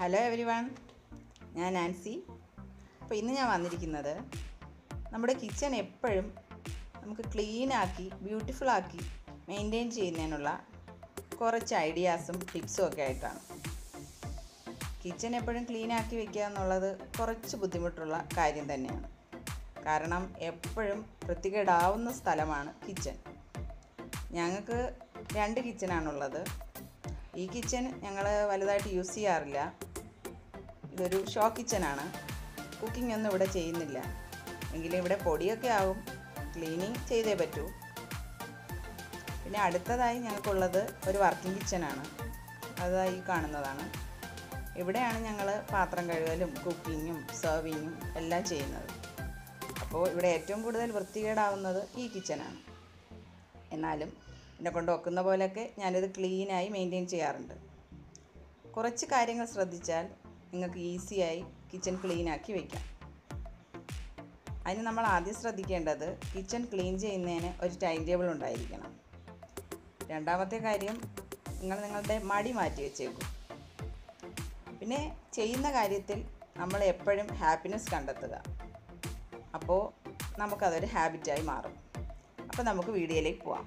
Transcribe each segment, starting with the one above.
hello everyone ഞാൻ Nancy അപ്പോൾ ഇന്ന് ഞാൻ വന്നിരിക്കുന്നത് നമ്മുടെ കിച്ചൺ എപ്പോഴും നമുക്ക് ക്ലീനാക്കി ബ്യൂട്ടിഫുള്ളാക്കി മെയിൻറ്റെയിൻ ചെയ്യുന്നതിനുള്ള കുറച്ച് ഐഡിയാസും ടിപ്സും ഒക്കെ ആയിട്ടാണ് കിച്ചൺ എപ്പോഴും ക്ലീനാക്കി വെക്കുക എന്നുള്ളത് കുറച്ച് ബുദ്ധിമുട്ടുള്ള കാര്യം തന്നെയാണ് കാരണം എപ്പോഴും വൃത്തികേടാവുന്ന സ്ഥലമാണ് കിച്ചൺ ഞങ്ങൾക്ക് രണ്ട് കിച്ചണാണുള്ളത് ഈ കിച്ചൺ ഞങ്ങൾ വലുതായിട്ട് യൂസ് ചെയ്യാറില്ല ഇതൊരു ഷോ കിച്ചണാണ് കുക്കിംഗ് ഒന്നും ഇവിടെ ചെയ്യുന്നില്ല എങ്കിലും ഇവിടെ പൊടിയൊക്കെ ആവും ക്ലീനിങ് ചെയ്തേ പറ്റൂ പിന്നെ അടുത്തതായി ഞങ്ങൾക്കുള്ളത് ഒരു വർക്കിംഗ് കിച്ചണാണ് അതായി ഈ കാണുന്നതാണ് ഇവിടെയാണ് ഞങ്ങൾ പാത്രം കഴുകലും കുക്കിങ്ങും സെർവിങ്ങും എല്ലാം ചെയ്യുന്നത് അപ്പോൾ ഇവിടെ ഏറ്റവും കൂടുതൽ വൃത്തികേടാവുന്നത് ഈ കിച്ചനാണ് എന്നാലും എന്നെ കൊണ്ട് ഒക്കുന്ന പോലെയൊക്കെ ഞാനിത് ക്ലീനായി മെയിൻറ്റെയിൻ ചെയ്യാറുണ്ട് കുറച്ച് കാര്യങ്ങൾ ശ്രദ്ധിച്ചാൽ നിങ്ങൾക്ക് ഈസിയായി കിച്ചൺ ക്ലീനാക്കി വയ്ക്കാം അതിന് നമ്മൾ ആദ്യം ശ്രദ്ധിക്കേണ്ടത് കിച്ചൺ ക്ലീൻ ചെയ്യുന്നതിന് ഒരു ടൈം ടേബിൾ ഉണ്ടായിരിക്കണം രണ്ടാമത്തെ കാര്യം നിങ്ങൾ നിങ്ങളുടെ മടി മാറ്റി വെച്ചേക്കും പിന്നെ ചെയ്യുന്ന കാര്യത്തിൽ നമ്മൾ എപ്പോഴും ഹാപ്പിനെസ് കണ്ടെത്തുക അപ്പോൾ നമുക്കതൊരു ഹാബിറ്റായി മാറും അപ്പോൾ നമുക്ക് വീഡിയോയിലേക്ക് പോവാം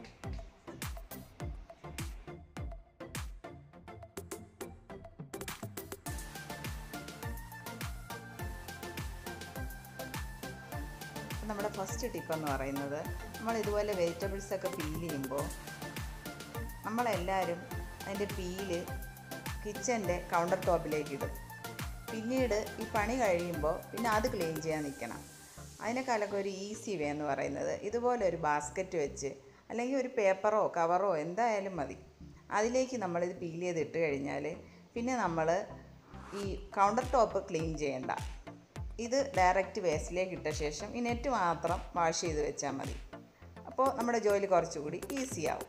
നമ്മുടെ ഫസ്റ്റ് ടിപ്പ് എന്ന് പറയുന്നത് നമ്മൾ ഇതുപോലെ വെജിറ്റബിൾസ് ഒക്കെ പീൽ ചെയ്യുമ്പോൾ നമ്മളെല്ലാവരും അതിൻ്റെ പീല് കിച്ചൻ്റെ കൗണ്ടർ ടോപ്പിലേക്ക് ഇടും പിന്നീട് ഈ പണി കഴിയുമ്പോൾ പിന്നെ അത് ക്ലീൻ ചെയ്യാൻ നിൽക്കണം അതിനേക്കാളൊക്കെ ഒരു ഈസി വേ എന്ന് പറയുന്നത് ഇതുപോലെ ഒരു ബാസ്ക്കറ്റ് വെച്ച് അല്ലെങ്കിൽ ഒരു പേപ്പറോ കവറോ എന്തായാലും മതി അതിലേക്ക് നമ്മളിത് പീൽ ചെയ്തിട്ട് കഴിഞ്ഞാൽ പിന്നെ നമ്മൾ ഈ കൗണ്ടർ ടോപ്പ് ക്ലീൻ ചെയ്യണ്ട ഇത് ഡയറക്റ്റ് വേസ്റ്റിലേക്ക് ഇട്ട ശേഷം ഈ നെറ്റ് മാത്രം വാഷ് ചെയ്ത് വെച്ചാൽ മതി അപ്പോൾ നമ്മുടെ ജോലി കുറച്ചുകൂടി ഈസി ആവും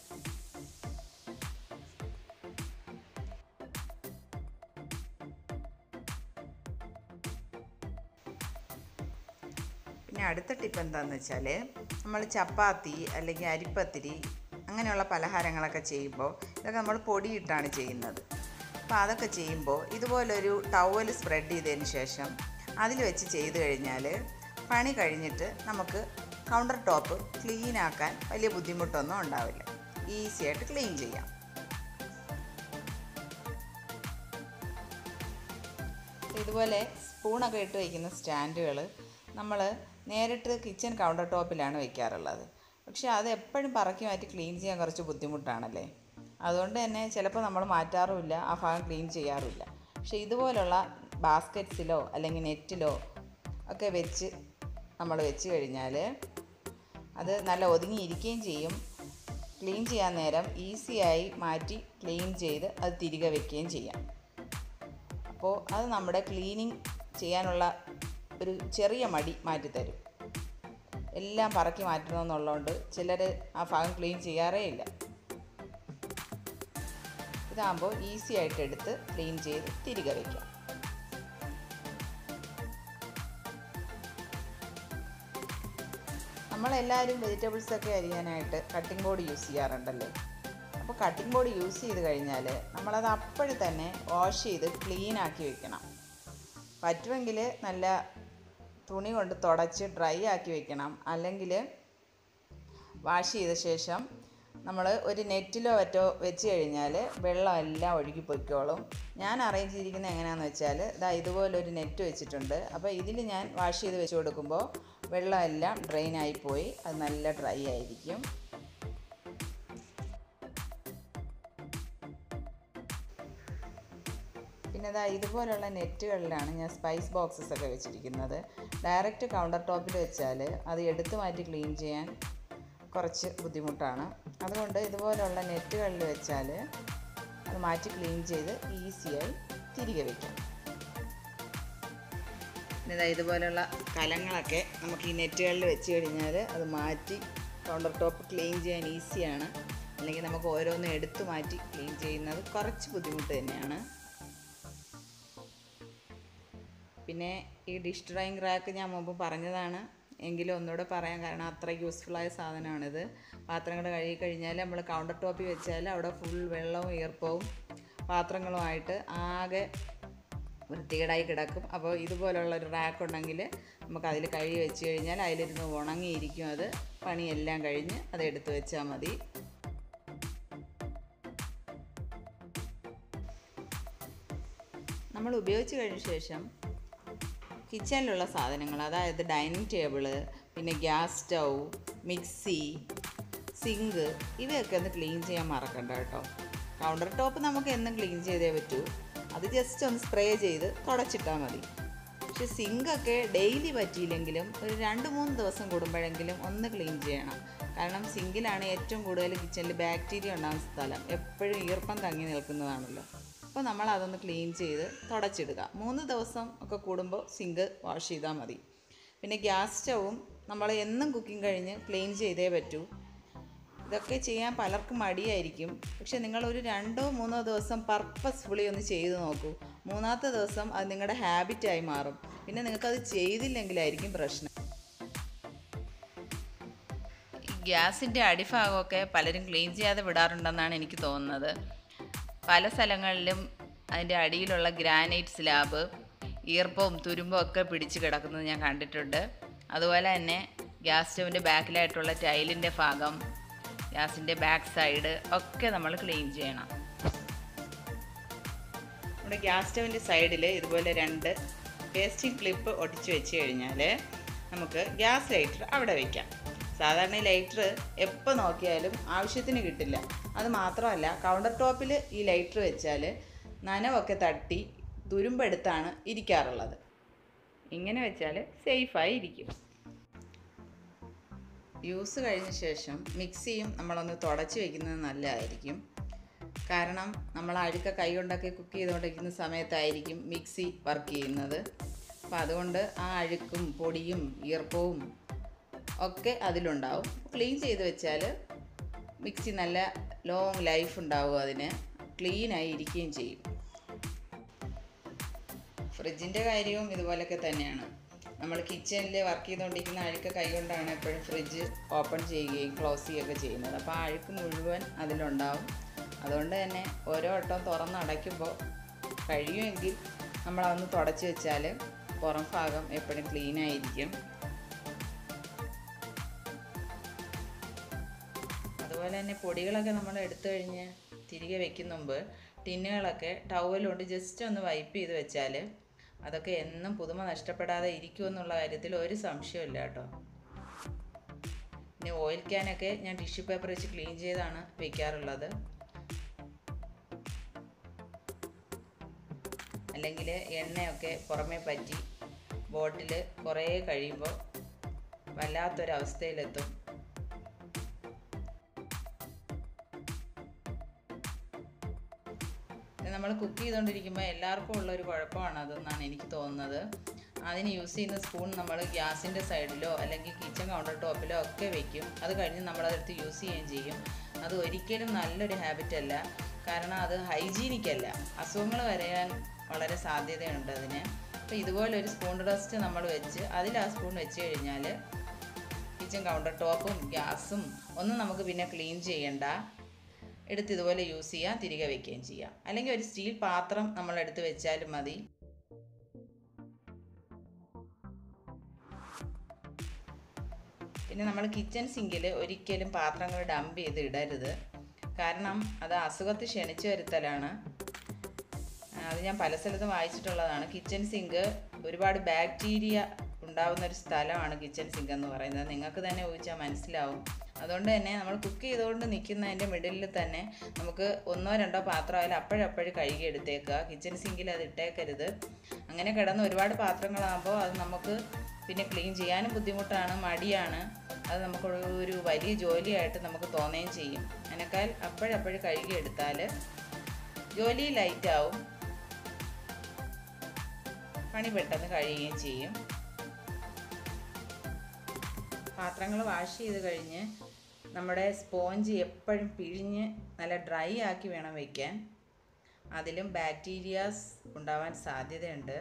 പിന്നെ അടുത്ത ടിപ്പ് എന്താണെന്ന് വെച്ചാൽ നമ്മൾ ചപ്പാത്തി അല്ലെങ്കിൽ അരിപ്പത്തിരി അങ്ങനെയുള്ള പലഹാരങ്ങളൊക്കെ ചെയ്യുമ്പോൾ ഇതൊക്കെ നമ്മൾ പൊടിയിട്ടാണ് ചെയ്യുന്നത് അപ്പോൾ അതൊക്കെ ചെയ്യുമ്പോൾ ഇതുപോലൊരു ടവൽ സ്പ്രെഡ് ചെയ്തതിന് ശേഷം അതിൽ വെച്ച് ചെയ്ത് കഴിഞ്ഞാൽ പണി കഴിഞ്ഞിട്ട് നമുക്ക് കൗണ്ടർ ടോപ്പ് ക്ലീൻ ആക്കാൻ വലിയ ബുദ്ധിമുട്ടൊന്നും ഉണ്ടാവില്ല ഈസി ആയിട്ട് ക്ലീൻ ചെയ്യാം ഇതുപോലെ സ്പൂണൊക്കെ ഇട്ട് വയ്ക്കുന്ന സ്റ്റാൻഡുകൾ നമ്മൾ നേരിട്ട് കിച്ചൺ കൗണ്ടർ ടോപ്പിലാണ് വയ്ക്കാറുള്ളത് പക്ഷേ അത് എപ്പോഴും പറക്കി മാറ്റി ക്ലീൻ ചെയ്യാൻ കുറച്ച് ബുദ്ധിമുട്ടാണല്ലേ അതുകൊണ്ട് തന്നെ ചിലപ്പോൾ നമ്മൾ മാറ്റാറുമില്ല ആ ഭാഗം ക്ലീൻ ചെയ്യാറുമില്ല പക്ഷേ ഇതുപോലുള്ള ബാസ്ക്കറ്റ്സിലോ അല്ലെങ്കിൽ നെറ്റിലോ ഒക്കെ വെച്ച് നമ്മൾ വെച്ച് കഴിഞ്ഞാൽ അത് നല്ല ഒതുങ്ങിയിരിക്കുകയും ചെയ്യും ക്ലീൻ ചെയ്യാൻ നേരം ഈസിയായി മാറ്റി ക്ലീൻ ചെയ്ത് അത് തിരികെ വെക്കുകയും ചെയ്യാം അപ്പോൾ അത് നമ്മുടെ ക്ലീനിങ് ചെയ്യാനുള്ള ഒരു ചെറിയ മടി മാറ്റിത്തരും എല്ലാം പറക്കി മാറ്റണമെന്നുള്ളതുകൊണ്ട് ചിലർ ആ ഭാഗം ക്ലീൻ ചെയ്യാറേ ഇല്ല ഇതാകുമ്പോൾ ഈസി ആയിട്ട് എടുത്ത് ക്ലീൻ ചെയ്ത് തിരികെ വയ്ക്കാം നമ്മളെല്ലാവരും വെജിറ്റബിൾസൊക്കെ അരിയാനായിട്ട് കട്ടിംഗ് ബോർഡ് യൂസ് ചെയ്യാറുണ്ടല്ലോ അപ്പോൾ കട്ടിംഗ് ബോർഡ് യൂസ് ചെയ്ത് കഴിഞ്ഞാൽ നമ്മളത് അപ്പോഴും തന്നെ വാഷ് ചെയ്ത് ക്ലീൻ ആക്കി വെക്കണം പറ്റുമെങ്കിൽ നല്ല തുണി കൊണ്ട് തുടച്ച് ഡ്രൈ ആക്കി വെക്കണം അല്ലെങ്കിൽ വാഷ് ചെയ്ത ശേഷം നമ്മൾ ഒരു നെറ്റിലോ മറ്റോ വെച്ച് കഴിഞ്ഞാൽ വെള്ളം എല്ലാം ഒഴുകി പൊയ്ക്കോളും ഞാൻ അറേഞ്ച് ചെയ്തിരിക്കുന്നത് എങ്ങനെയാണെന്ന് വെച്ചാൽ ഇതാ ഇതുപോലൊരു നെറ്റ് വെച്ചിട്ടുണ്ട് അപ്പോൾ ഇതിൽ ഞാൻ വാഷ് ചെയ്ത് വെച്ച് കൊടുക്കുമ്പോൾ വെള്ളം എല്ലാം ഡ്രെയിൻ ആയിപ്പോയി അത് നല്ല ഡ്രൈ ആയിരിക്കും പിന്നെ ഇതാ ഇതുപോലുള്ള നെറ്റുകളിലാണ് ഞാൻ സ്പൈസ് ബോക്സസ് ഒക്കെ വെച്ചിരിക്കുന്നത് ഡയറക്റ്റ് കൗണ്ടർ ടോപ്പിൽ വെച്ചാൽ അത് എടുത്തു മാറ്റി ക്ലീൻ ചെയ്യാൻ കുറച്ച് ബുദ്ധിമുട്ടാണ് അതുകൊണ്ട് ഇതുപോലുള്ള നെറ്റുകളിൽ വെച്ചാൽ അത് മാറ്റി ക്ലീൻ ചെയ്ത് ഈസിയായി തിരികെ വയ്ക്കാം പിന്നെ ഇതാ ഇതുപോലുള്ള കലങ്ങളൊക്കെ നമുക്ക് ഈ നെറ്റുകളിൽ വെച്ച് കഴിഞ്ഞാൽ അത് മാറ്റി കൗണ്ടർ ടോപ്പ് ക്ലീൻ ചെയ്യാൻ ഈസിയാണ് അല്ലെങ്കിൽ നമുക്ക് ഓരോന്നും എടുത്തു മാറ്റി ക്ലീൻ ചെയ്യുന്നത് കുറച്ച് ബുദ്ധിമുട്ട് തന്നെയാണ് പിന്നെ ഈ ഡിഷ് ഡ്രൈയിങ് റാക്ക് ഞാൻ മുമ്പ് പറഞ്ഞതാണ് എങ്കിലും ഒന്നുകൂടെ പറയാൻ കാരണം അത്ര യൂസ്ഫുള്ളായ സാധനമാണിത് പാത്രങ്ങൾ കഴുകി കഴിഞ്ഞാൽ നമ്മൾ കൗണ്ടർ ടോപ്പിൽ വെച്ചാൽ അവിടെ ഫുൾ വെള്ളവും ഈർപ്പവും പാത്രങ്ങളുമായിട്ട് ആകെ വൃത്തികേടായി കിടക്കും അപ്പോൾ ഇതുപോലുള്ള ഒരു റാക്ക് ഉണ്ടെങ്കിൽ നമുക്ക് അതിൽ കഴുകി വെച്ച് കഴിഞ്ഞാൽ അതിലിരുന്ന് ഉണങ്ങിയിരിക്കും അത് പണിയെല്ലാം കഴിഞ്ഞ് അത് എടുത്ത് വെച്ചാൽ മതി നമ്മൾ ഉപയോഗിച്ച് കഴിഞ്ഞ ശേഷം കിച്ചണിലുള്ള സാധനങ്ങൾ അതായത് ഡൈനിങ് ടേബിള് പിന്നെ ഗ്യാസ് സ്റ്റൗ മിക്സി സിങ്ക് ഇവയൊക്കെ ഒന്ന് ക്ലീൻ ചെയ്യാൻ മറക്കണ്ട കേട്ടോ കൗണ്ടർ ടോപ്പ് നമുക്ക് എന്നും ക്ലീൻ ചെയ്തേ പറ്റൂ അത് ജസ്റ്റ് ഒന്ന് സ്പ്രേ ചെയ്ത് തുടച്ചിട്ടാൽ മതി പക്ഷെ സിങ്കൊക്കെ ഡെയിലി പറ്റിയില്ലെങ്കിലും ഒരു രണ്ട് മൂന്ന് ദിവസം കൂടുമ്പോഴെങ്കിലും ഒന്ന് ക്ലീൻ ചെയ്യണം കാരണം സിങ്കിലാണ് ഏറ്റവും കൂടുതൽ കിച്ചണിൽ ബാക്ടീരിയ ഉണ്ടാകുന്ന സ്ഥലം എപ്പോഴും ഈർപ്പം തങ്ങി നിൽക്കുന്നതാണല്ലോ അപ്പോൾ നമ്മൾ അതൊന്ന് ക്ലീൻ ചെയ്ത് തുടച്ചിടുക മൂന്ന് ദിവസം ഒക്കെ കൂടുമ്പോൾ സിങ്ക് വാഷ് ചെയ്താൽ മതി പിന്നെ ഗ്യാസ് സ്റ്റൗവും നമ്മൾ എന്നും കുക്കിംഗ് കഴിഞ്ഞ് ക്ലീൻ ചെയ്തേ പറ്റൂ ഇതൊക്കെ ചെയ്യാൻ പലർക്കും മടിയായിരിക്കും പക്ഷെ നിങ്ങൾ ഒരു രണ്ടോ മൂന്നോ ദിവസം പർപ്പസ്ഫുള്ളി ഒന്ന് ചെയ്ത് നോക്കൂ മൂന്നാമത്തെ ദിവസം അത് നിങ്ങളുടെ ഹാബിറ്റായി മാറും പിന്നെ നിങ്ങൾക്കത് ചെയ്തില്ലെങ്കിലായിരിക്കും പ്രശ്നം ഈ ഗ്യാസിൻ്റെ അടിഭാഗമൊക്കെ പലരും ക്ലീൻ ചെയ്യാതെ വിടാറുണ്ടെന്നാണ് എനിക്ക് തോന്നുന്നത് പല സ്ഥലങ്ങളിലും അതിൻ്റെ അടിയിലുള്ള ഗ്രാനൈറ്റ് സ്ലാബ് ഈർപ്പവും തുരുമ്പും ഒക്കെ പിടിച്ച് കിടക്കുന്നത് ഞാൻ കണ്ടിട്ടുണ്ട് അതുപോലെ തന്നെ ഗ്യാസ് സ്റ്റൗവിൻ്റെ ബാക്കിലായിട്ടുള്ള ടൈലിൻ്റെ ഭാഗം ഗ്യാസിൻ്റെ ബാക്ക് സൈഡ് ഒക്കെ നമ്മൾ ക്ലീൻ ചെയ്യണം നമ്മുടെ ഗ്യാസ് സ്റ്റൗവിൻ്റെ സൈഡിൽ ഇതുപോലെ രണ്ട് പേസ്റ്റിംഗ് ക്ലിപ്പ് ഒട്ടിച്ച് വെച്ച് കഴിഞ്ഞാൽ നമുക്ക് ഗ്യാസ് ലൈറ്റർ അവിടെ വയ്ക്കാം സാധാരണ ലൈറ്റർ എപ്പോൾ നോക്കിയാലും ആവശ്യത്തിന് കിട്ടില്ല അത് മാത്രമല്ല കൗണ്ടർ ടോപ്പിൽ ഈ ലൈറ്റർ വെച്ചാൽ നനവൊക്കെ തട്ടി തുരുമ്പെടുത്താണ് ഇരിക്കാറുള്ളത് ഇങ്ങനെ വെച്ചാൽ സേഫായി ഇരിക്കും യൂസ് കഴിഞ്ഞ ശേഷം മിക്സിയും നമ്മളൊന്ന് തുടച്ച് വയ്ക്കുന്നത് നല്ലതായിരിക്കും കാരണം നമ്മൾ അഴുക്ക കൈ കൊണ്ടൊക്കെ കുക്ക് ചെയ്തുകൊണ്ടിരിക്കുന്ന സമയത്തായിരിക്കും മിക്സി വർക്ക് ചെയ്യുന്നത് അപ്പോൾ അതുകൊണ്ട് ആ അഴുക്കും പൊടിയും ഈർപ്പവും ഒക്കെ അതിലുണ്ടാവും ക്ലീൻ ചെയ്ത് വെച്ചാൽ മിക്സി നല്ല ലോങ് ലൈഫ് ഉണ്ടാവും അതിന് ക്ലീനായി ഇരിക്കുകയും ചെയ്യും ഫ്രിഡ്ജിൻ്റെ കാര്യവും ഇതുപോലൊക്കെ തന്നെയാണ് നമ്മൾ കിച്ചണിൽ വർക്ക് ചെയ്തുകൊണ്ടിരിക്കുന്ന അഴുക്ക് കൈകൊണ്ടാണ് എപ്പോഴും ഫ്രിഡ്ജ് ഓപ്പൺ ചെയ്യുകയും ക്ലോസ് ചെയ്യുകയൊക്കെ ചെയ്യുന്നത് അപ്പോൾ ആ അഴുക്ക് മുഴുവൻ അതിലുണ്ടാവും അതുകൊണ്ട് തന്നെ ഓരോ വട്ടം തുറന്നടയ്ക്കുമ്പോൾ കഴിയുമെങ്കിൽ നമ്മളതൊന്ന് തുടച്ച് വെച്ചാൽ പുറം ഭാഗം എപ്പോഴും ക്ലീൻ ആയിരിക്കും അതുപോലെ തന്നെ പൊടികളൊക്കെ നമ്മൾ എടുത്തു കഴിഞ്ഞ് തിരികെ വെക്കുന്ന മുമ്പ് ടിന്നുകളൊക്കെ ടവൽ കൊണ്ട് ജസ്റ്റ് ഒന്ന് വൈപ്പ് ചെയ്ത് വെച്ചാൽ അതൊക്കെ എന്നും പുതുമ നഷ്ടപ്പെടാതെ ഇരിക്കുമെന്നുള്ള കാര്യത്തിൽ ഒരു സംശയമില്ല കേട്ടോ പിന്നെ ഓയിൽ ക്യാനൊക്കെ ഞാൻ ടിഷ്യൂ പേപ്പർ വെച്ച് ക്ലീൻ ചെയ്താണ് വെക്കാറുള്ളത് അല്ലെങ്കിൽ എണ്ണയൊക്കെ പുറമേ പറ്റി ബോട്ടിൽ കുറേ കഴിയുമ്പോൾ വല്ലാത്തൊരവസ്ഥയിലെത്തും നമ്മൾ കുക്ക് ചെയ്തുകൊണ്ടിരിക്കുമ്പോൾ എല്ലാവർക്കും ഉള്ള ഒരു കുഴപ്പമാണ് അതെന്നാണ് എനിക്ക് തോന്നുന്നത് അതിന് യൂസ് ചെയ്യുന്ന സ്പൂൺ നമ്മൾ ഗ്യാസിൻ്റെ സൈഡിലോ അല്ലെങ്കിൽ കിച്ചൺ കൗണ്ടർ ടോപ്പിലോ ഒക്കെ വെക്കും അത് കഴിഞ്ഞ് നമ്മളതെടുത്ത് യൂസ് ചെയ്യുകയും ചെയ്യും അത് ഒരിക്കലും നല്ലൊരു ഹാബിറ്റ് അല്ല കാരണം അത് ഹൈജീനിക് അല്ല അസുഖങ്ങൾ വരാൻ വളരെ സാധ്യതയുണ്ട് അതിന് അപ്പോൾ ഇതുപോലെ ഒരു സ്പൂൺ റെസ്റ്റ് നമ്മൾ വെച്ച് അതിൽ ആ സ്പൂൺ വെച്ച് കഴിഞ്ഞാൽ കിച്ചൺ കൗണ്ടർ ടോപ്പും ഗ്യാസും ഒന്നും നമുക്ക് പിന്നെ ക്ലീൻ ചെയ്യണ്ട എടുത്ത് ഇതുപോലെ യൂസ് ചെയ്യാം തിരികെ വെക്കുകയും ചെയ്യാം അല്ലെങ്കിൽ ഒരു സ്റ്റീൽ പാത്രം നമ്മൾ എടുത്ത് വെച്ചാലും മതി പിന്നെ നമ്മൾ കിച്ചൺ സിങ്കിൽ ഒരിക്കലും പാത്രങ്ങൾ ഡംപ് ചെയ്ത് ഇടരുത് കാരണം അത് അസുഖത്തെ ക്ഷണിച്ചു വരുത്തലാണ് അത് ഞാൻ പല സ്ഥലത്തും വായിച്ചിട്ടുള്ളതാണ് കിച്ചൺ സിങ്ക് ഒരുപാട് ബാക്ടീരിയ ഉണ്ടാവുന്ന ഒരു സ്ഥലമാണ് കിച്ചൺ സിങ്ക് എന്ന് പറയുന്നത് നിങ്ങൾക്ക് തന്നെ ഊഹിച്ചാൽ മനസ്സിലാവും അതുകൊണ്ട് തന്നെ നമ്മൾ കുക്ക് ചെയ്തുകൊണ്ട് നിൽക്കുന്നതിൻ്റെ മിഡിലിൽ തന്നെ നമുക്ക് ഒന്നോ രണ്ടോ പാത്രമായാലും അപ്പോഴപ്പോഴും കഴുകി എടുത്തേക്കുക കിച്ചൺ സിങ്കിൽ അത് ഇട്ടേക്കരുത് അങ്ങനെ കിടന്ന് ഒരുപാട് പാത്രങ്ങളാകുമ്പോൾ അത് നമുക്ക് പിന്നെ ക്ലീൻ ചെയ്യാനും ബുദ്ധിമുട്ടാണ് മടിയാണ് അത് നമുക്ക് ഒരു വലിയ ജോലിയായിട്ട് നമുക്ക് തോന്നുകയും ചെയ്യും അതിനേക്കാൾ അപ്പോഴപ്പോഴും കഴുകി എടുത്താൽ ജോലി ലൈറ്റാവും പണി പെട്ടെന്ന് കഴിയുകയും ചെയ്യും പാത്രങ്ങൾ വാഷ് ചെയ്ത് കഴിഞ്ഞ് നമ്മുടെ സ്പോഞ്ച് എപ്പോഴും പിഴിഞ്ഞ് നല്ല ഡ്രൈ ആക്കി വേണം വയ്ക്കാൻ അതിലും ബാക്ടീരിയാസ് ഉണ്ടാവാൻ സാധ്യതയുണ്ട്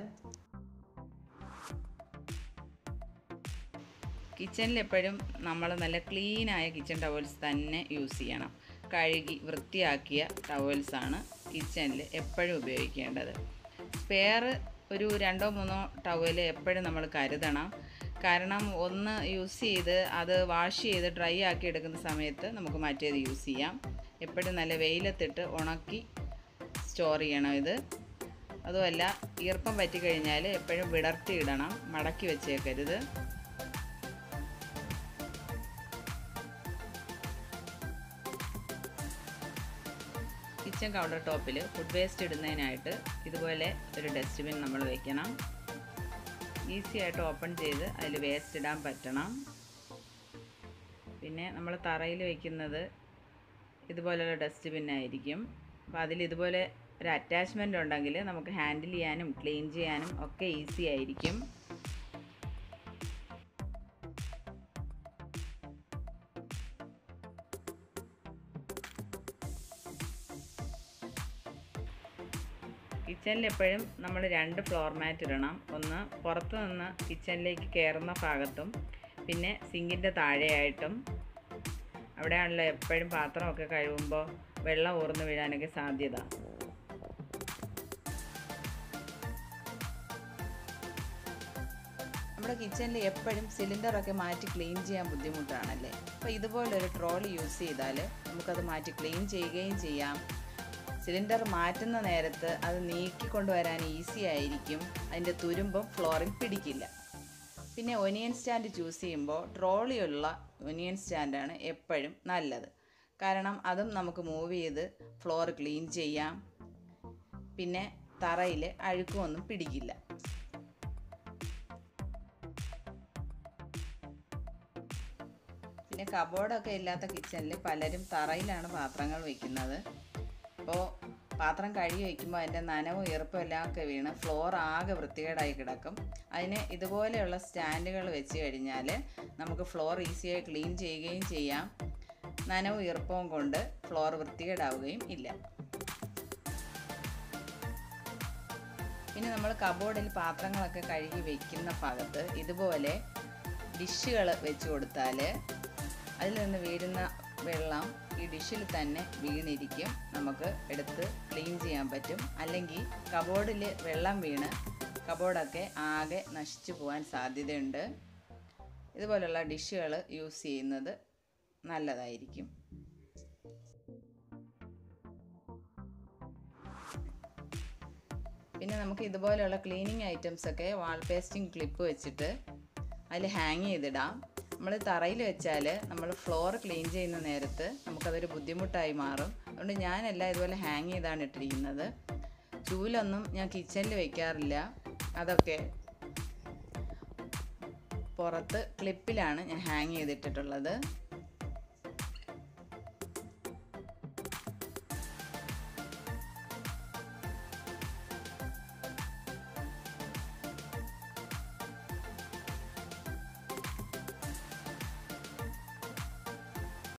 കിച്ചണിൽ എപ്പോഴും നമ്മൾ നല്ല ക്ലീനായ കിച്ചൺ ടവൽസ് തന്നെ യൂസ് ചെയ്യണം കഴുകി വൃത്തിയാക്കിയ ടവൽസാണ് കിച്ചണിൽ എപ്പോഴും ഉപയോഗിക്കേണ്ടത് സ്പെയർ ഒരു രണ്ടോ മൂന്നോ ടവൽ എപ്പോഴും നമ്മൾ കരുതണം കാരണം ഒന്ന് യൂസ് ചെയ്ത് അത് വാഷ് ചെയ്ത് ഡ്രൈ ആക്കി എടുക്കുന്ന സമയത്ത് നമുക്ക് മറ്റേത് യൂസ് ചെയ്യാം എപ്പോഴും നല്ല വെയിലത്തിട്ട് ഉണക്കി സ്റ്റോർ ചെയ്യണം ഇത് അതുമല്ല ഈർപ്പം പറ്റിക്കഴിഞ്ഞാൽ എപ്പോഴും വിടർത്തി ഇടണം മടക്കി വെച്ചേക്കരുത് കിച്ചൺ കൗണ്ടർ ടോപ്പിൽ ഫുഡ് വേസ്റ്റ് ഇടുന്നതിനായിട്ട് ഇതുപോലെ ഒരു ഡസ്റ്റ്ബിൻ നമ്മൾ വെക്കണം ഈസി ആയിട്ട് ഓപ്പൺ ചെയ്ത് അതിൽ വേസ്റ്റ് ഇടാൻ പറ്റണം പിന്നെ നമ്മൾ തറയിൽ വയ്ക്കുന്നത് ഇതുപോലുള്ള ഡസ്റ്റ്ബിൻ ആയിരിക്കും അപ്പോൾ അതിൽ ഇതുപോലെ ഒരു അറ്റാച്ച്മെൻ്റ് ഉണ്ടെങ്കിൽ നമുക്ക് ഹാൻഡിൽ ചെയ്യാനും ക്ലീൻ ചെയ്യാനും ഒക്കെ ഈസി ആയിരിക്കും കിച്ചണിൽ എപ്പോഴും നമ്മൾ രണ്ട് ഫ്ലോർ മാറ്റ് ഇടണം ഒന്ന് പുറത്ത് നിന്ന് കിച്ചണിലേക്ക് കയറുന്ന ഭാഗത്തും പിന്നെ സിങ്കിൻ്റെ താഴെയായിട്ടും അവിടെയാണല്ലോ എപ്പോഴും പാത്രമൊക്കെ കഴുകുമ്പോൾ വെള്ളം ഊർന്ന് വീഴാനൊക്കെ സാധ്യത നമ്മുടെ കിച്ചണിൽ എപ്പോഴും സിലിണ്ടറൊക്കെ മാറ്റി ക്ലീൻ ചെയ്യാൻ ബുദ്ധിമുട്ടാണല്ലേ അപ്പോൾ ഇതുപോലൊരു ട്രോളി യൂസ് ചെയ്താൽ നമുക്കത് മാറ്റി ക്ലീൻ ചെയ്യുകയും ചെയ്യാം സിലിണ്ടർ മാറ്റുന്ന നേരത്ത് അത് നീക്കിക്കൊണ്ടുവരാൻ ഈസി ആയിരിക്കും അതിൻ്റെ തുരുമ്പം ഫ്ലോറിൽ പിടിക്കില്ല പിന്നെ ഒനിയൻ സ്റ്റാൻഡ് ചൂസ് ചെയ്യുമ്പോൾ ട്രോളിയുള്ള ഒനിയൻ സ്റ്റാൻഡാണ് എപ്പോഴും നല്ലത് കാരണം അതും നമുക്ക് മൂവ് ചെയ്ത് ഫ്ലോർ ക്ലീൻ ചെയ്യാം പിന്നെ തറയിൽ അഴുക്കുമൊന്നും പിടിക്കില്ല പിന്നെ കബോർഡൊക്കെ ഇല്ലാത്ത കിച്ചണിൽ പലരും തറയിലാണ് പാത്രങ്ങൾ വയ്ക്കുന്നത് അപ്പോൾ പാത്രം കഴുകി വയ്ക്കുമ്പോൾ അതിൻ്റെ നനവും ഈർപ്പും എല്ലാം ഒക്കെ വീണ് ഫ്ലോർ ആകെ വൃത്തികേടായി കിടക്കും അതിന് ഇതുപോലെയുള്ള സ്റ്റാൻഡുകൾ വെച്ച് കഴിഞ്ഞാൽ നമുക്ക് ഫ്ലോർ ഈസിയായി ക്ലീൻ ചെയ്യുകയും ചെയ്യാം നനവും ഈർപ്പവും കൊണ്ട് ഫ്ലോർ വൃത്തികേടാവുകയും ഇല്ല പിന്നെ നമ്മൾ കബോർഡിൽ പാത്രങ്ങളൊക്കെ കഴുകി വെക്കുന്ന ഭാഗത്ത് ഇതുപോലെ ഡിഷുകൾ വെച്ച് കൊടുത്താൽ അതിൽ നിന്ന് വീഴുന്ന വെള്ളം ഈ ഡിഷിൽ തന്നെ വീണിരിക്കും നമുക്ക് എടുത്ത് ക്ലീൻ ചെയ്യാൻ പറ്റും അല്ലെങ്കിൽ കബോർഡിൽ വെള്ളം വീണ് കബോർഡൊക്കെ ആകെ നശിച്ചു പോകാൻ സാധ്യതയുണ്ട് ഇതുപോലുള്ള ഡിഷുകൾ യൂസ് ചെയ്യുന്നത് നല്ലതായിരിക്കും പിന്നെ നമുക്ക് ഇതുപോലെയുള്ള ക്ലീനിങ് ഐറ്റംസ് ഒക്കെ വാൾ പേസ്റ്റിംഗ് ക്ലിപ്പ് വെച്ചിട്ട് അതിൽ ഹാങ് ചെയ്തിടാം നമ്മൾ തറയിൽ വെച്ചാൽ നമ്മൾ ഫ്ലോർ ക്ലീൻ ചെയ്യുന്ന നേരത്ത് നമുക്കതൊരു ബുദ്ധിമുട്ടായി മാറും അതുകൊണ്ട് ഞാനെല്ലാം ഇതുപോലെ ഹാങ് ചെയ്താണ് ഇട്ടിരിക്കുന്നത് ചൂലൊന്നും ഞാൻ കിച്ചണിൽ വെക്കാറില്ല അതൊക്കെ പുറത്ത് ക്ലിപ്പിലാണ് ഞാൻ ഹാങ് ചെയ്തിട്ടിട്ടുള്ളത്